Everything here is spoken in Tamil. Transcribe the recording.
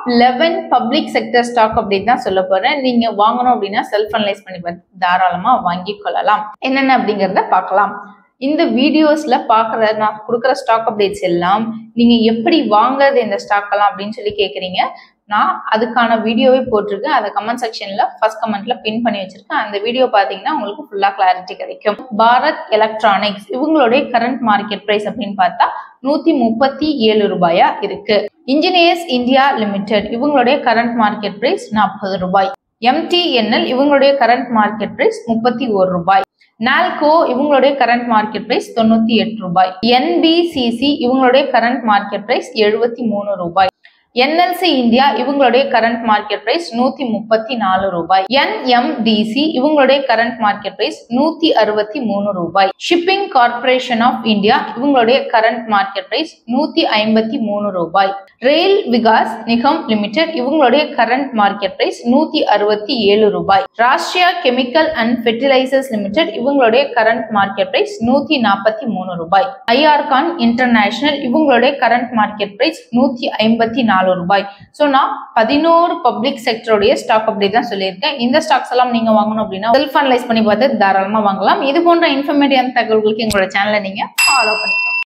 eleven public sector stock update தான் சொல்ல போறேன் நீங்க வாங்கணும் அப்படின்னா செல்ஃப் அனலைஸ் பண்ணி பார்த்து தாராளமா வாங்கி கொள்ளலாம் என்னென்ன அப்படிங்கறத பார்க்கலாம் இந்த வீடியோஸ்ல பாக்குற நான் கொடுக்குற ஸ்டாக் அப்டேட்ஸ் எல்லாம் நீங்க எப்படி வாங்குறது இந்த ஸ்டாக் எல்லாம் அப்படின்னு சொல்லி கேக்குறீங்க நான் அதுக்கான வீடியோவே போட்டிருக்கேன் அதை கமெண்ட் செக்ஷன்ல ஃபர்ஸ்ட் கமெண்ட்ல பின் பண்ணி வச்சிருக்கேன் அந்த வீடியோ பாத்தீங்கன்னா உங்களுக்கு ஃபுல்லா கிளாரிட்டி கிடைக்கும் பாரத் எலக்ட்ரானிக்ஸ் இவங்களுடைய கரண்ட் மார்க்கெட் பிரைஸ் அப்படின்னு பார்த்தா நூத்தி முப்பத்தி ஏழு ரூபாயா இருக்கு இன்ஜினியர்ஸ் இந்தியா லிமிடெட் இவங்களுடைய கரண்ட் மார்க்கெட் பிரைஸ் நாற்பது ரூபாய் எம்டிஎன்எல் இவங்களுடைய கரண்ட் மார்க்கெட் பிரைஸ் முப்பத்தி ஒரு ரூபாய் நால்கோ இவங்களுடைய கரண்ட் மார்க்கெட் பிரைஸ் தொண்ணூத்தி எட்டு ரூபாய் என்பிசிசி இவங்களுடைய கரண்ட் மார்க்கெட் பிரைஸ் எழுபத்தி மூணு ரூபாய் என்எல்சி இந்தியா இவங்களுடைய கரண்ட் மார்க்கெட் பிரைஸ் நூத்தி முப்பத்தி நாலு ரூபாய் என்எம்டிசி இவங்களுடைய கரண்ட் மார்க்கெட் பிரைஸ் நூத்தி அறுபத்தி மூணு ரூபாய் ஷிப்பிங் கார்பரேஷன் ஆஃப் இந்தியா இவங்களுடைய கரண்ட் மார்க்கெட் பிரைஸ் நூத்தி ஐம்பத்தி மூணு ரூபாய் ரெயில் விகாஸ் நிகம் லிமிடெட் இவங்களுடைய கரண்ட் மார்க்கெட் பிரைஸ் நூத்தி அறுபத்தி ஏழு ரூபாய் Rashtriya chemical and fertilisers limited இவங்களுடைய கரண்ட் மார்க்கெட் பிரைஸ் நூத்தி நாற்பத்தி மூணு ரூபாய் ஐஆர்கான் இன்டர்நேஷனல் இவங்களுடைய கரண்ட் மார்க்கெட் பிரைஸ் நூத்தி ஐம்பத்தி நாலு ரூபாய் ஸோ நான் பதினோரு பப்ளிக் செக்டருடைய ஸ்டாக் அப்டேட் தான் சொல்லியிருக்கேன் இந்த ஸ்டாக்ஸ் எல்லாம் நீங்க வாங்கணும் அப்படின்னா செல்ஃப் அனலைஸ் பண்ணி பார்த்து தாராளமா வாங்கலாம் இது போன்ற இன்ஃபர்மேட்டிவான தகவல்களுக்கு எங்களோட சேனலை நீங்க ஃபாலோ பண்ணிக்கலாம்